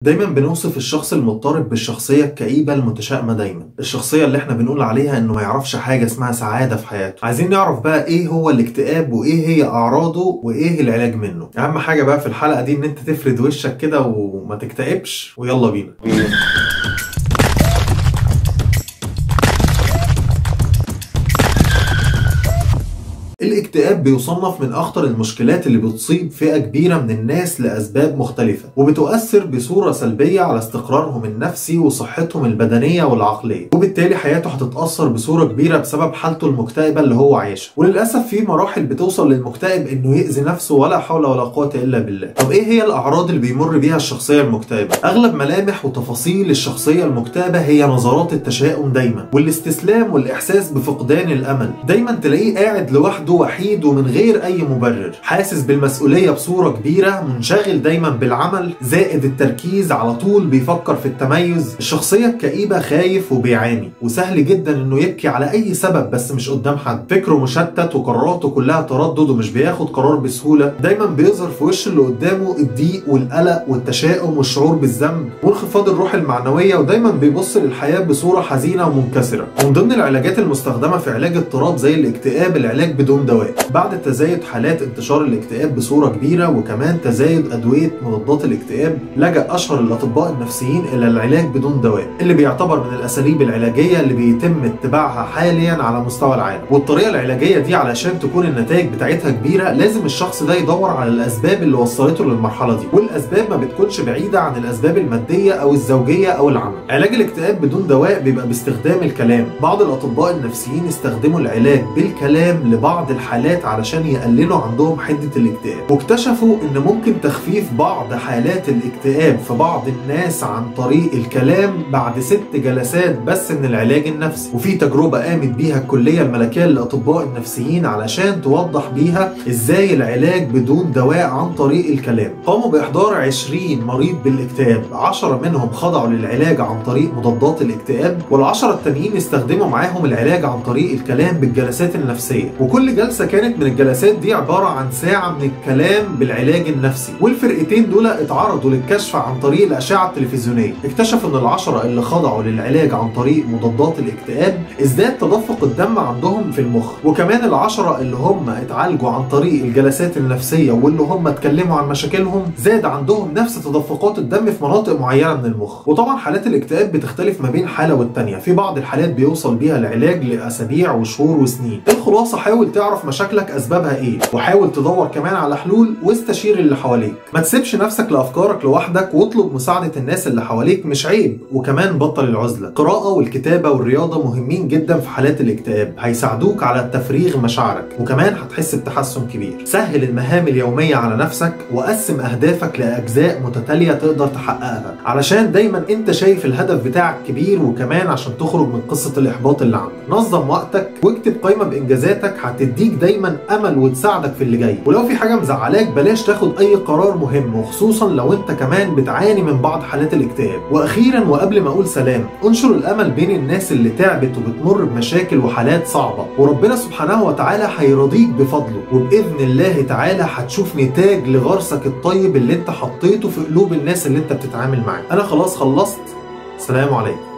دايما بنوصف الشخص المضطرب بالشخصية الكئيبة المتشائمة دايما الشخصية اللي احنا بنقول عليها انه ما يعرفش حاجة اسمها سعادة في حياته عايزين نعرف بقى ايه هو الاكتئاب وايه هي اعراضه وايه العلاج منه اهم حاجة بقى في الحلقة دي ان انت تفرد وشك كده وما تكتئبش ويلا بينا الاكتئاب بيصنف من اخطر المشكلات اللي بتصيب فئه كبيره من الناس لاسباب مختلفه وبتؤثر بصوره سلبيه على استقرارهم النفسي وصحتهم البدنيه والعقليه وبالتالي حياته هتتاثر بصوره كبيره بسبب حالته المكتئبه اللي هو عايشها وللاسف في مراحل بتوصل للمكتئب انه يأذي نفسه ولا حول ولا قوه الا بالله طب ايه هي الاعراض اللي بيمر بيها الشخصيه المكتئبه اغلب ملامح وتفاصيل الشخصيه المكتئبه هي نظرات التشاؤم دايما والاستسلام والاحساس بفقدان الامل دايما تلاقيه قاعد لوحده وحيد ومن غير اي مبرر حاسس بالمسؤوليه بصوره كبيره منشغل دايما بالعمل زائد التركيز على طول بيفكر في التميز الشخصيه الكئيبه خايف وبيعاني وسهل جدا انه يبكي على اي سبب بس مش قدام حد فكره مشتت وقراراته كلها تردد ومش بياخد قرار بسهوله دايما بيظهر في وش اللي قدامه الضيق والقلق والتشاؤم والشعور بالذنب وانخفاض الروح المعنويه ودايما بيبص للحياه بصوره حزينه ومنكسره ومن ضمن العلاجات المستخدمه في علاج اضطراب زي الاكتئاب العلاج بدون دواء بعد تزايد حالات انتشار الاكتئاب بصوره كبيره وكمان تزايد ادويه مضادات الاكتئاب لجا اشهر الاطباء النفسيين الى العلاج بدون دواء اللي بيعتبر من الاساليب العلاجيه اللي بيتم اتباعها حاليا على مستوى العالم والطريقه العلاجيه دي علشان تكون النتائج بتاعتها كبيره لازم الشخص ده يدور على الاسباب اللي وصلته للمرحله دي والاسباب ما بتكونش بعيده عن الاسباب الماديه او الزوجيه او العمل علاج الاكتئاب بدون دواء بيبقى باستخدام الكلام بعض الاطباء النفسيين استخدموا العلاج بالكلام لبعض الحالات علشان يقللوا عندهم حده الاكتئاب واكتشفوا ان ممكن تخفيف بعض حالات الاكتئاب في بعض الناس عن طريق الكلام بعد ست جلسات بس من العلاج النفسي وفي تجربه قامت بيها الكليه الملكيه للاطباء النفسيين علشان توضح بيها ازاي العلاج بدون دواء عن طريق الكلام قاموا باحضار 20 مريض بالاكتئاب 10 منهم خضعوا للعلاج عن طريق مضادات الاكتئاب والعشرة التانيين استخدموا معاهم العلاج عن طريق الكلام بالجلسات النفسية وكل جلسة كانت من الجلسات دي عبارة عن ساعة من الكلام بالعلاج النفسي والفرقتين دول اتعرضوا للكشف عن طريق الأشعة التلفزيونية اكتشفوا ان العشرة اللي خضعوا للعلاج عن طريق مضادات الاكتئاب ازداد تدفق الدم عندهم في المخ وكمان العشرة اللي هم اتعالجوا عن طريق الجلسات النفسية واللي هم اتكلموا عن مشاكلهم زاد عندهم نفس تدفقات الدم في مناطق معينة من المخ وطبعا حالات الاكتئاب بتختلف ما بين حالة والتانية في بعض الحالات بيوصل بيها العلاج لأسابيع وشهور وسنين الخلاصة حاول تعرف مشاكلك أسبابها إيه وحاول تدور كمان على حلول واستشير اللي حواليك ما تسيبش نفسك لأفكارك لوحدك واطلب مساعدة الناس اللي حواليك مش عيب وكمان بطل العزلة القراءة والكتابة والرياضة مهمين جدا في حالات الاكتئاب هيساعدوك على تفريغ مشاعرك وكمان هتحس بتحسن كبير سهل المهام اليومية على نفسك وقسم أهدافك لأجزاء متتالية تقدر تحققها علشان دايما انت شايف الهدف بتاعك كبير وكمان عشان تخرج من قصة الإحباط اللي عندك نظم وقتك واكتب قائمة بإنجازاتك هتديك دايما أمل وتساعدك في اللي جاي ولو في حاجة مزعلاك بلاش تاخد أي قرار مهم وخصوصا لو انت كمان بتعاني من بعض حالات الاكتئاب وأخيرا وقبل ما أقول سلام انشر الأمل بين الناس اللي تعبت وبتمر بمشاكل وحالات صعبة وربنا سبحانه وتعالى هيرضيك بفضله وبإذن الله تعالى هتشوف نتاج لغرسك الطيب اللي انت حطيته في قلوب الناس اللي انت بتتعامل معاها انا خلاص خلصت سلام عليكم